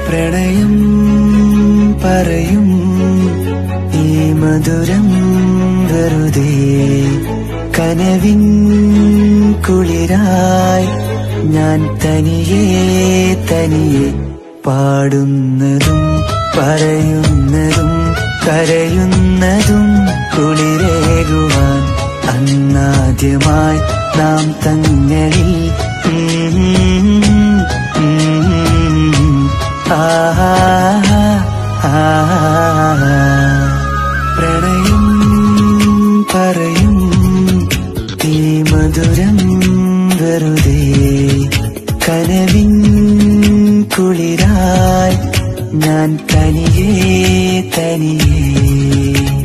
പ്രണയം പറയും ഈ മധുരം വെറുതെ കനവിൻ കുളിരായി ഞാൻ തനിയെ തനിയെ പാടുന്നതും പറയുന്നതും കരയുന്നതും കുളിരേകുവാൻ അന്നാദ്യമായി നാം തങ്ങളിൽ ഉം, ഉം, ആഹാ, ആഹാ. പ്രണയം പറയും ഈ മധുരം വെറുതെ കനവിൻ കുളിരായി ഞാൻ തനിയേ തനിയേ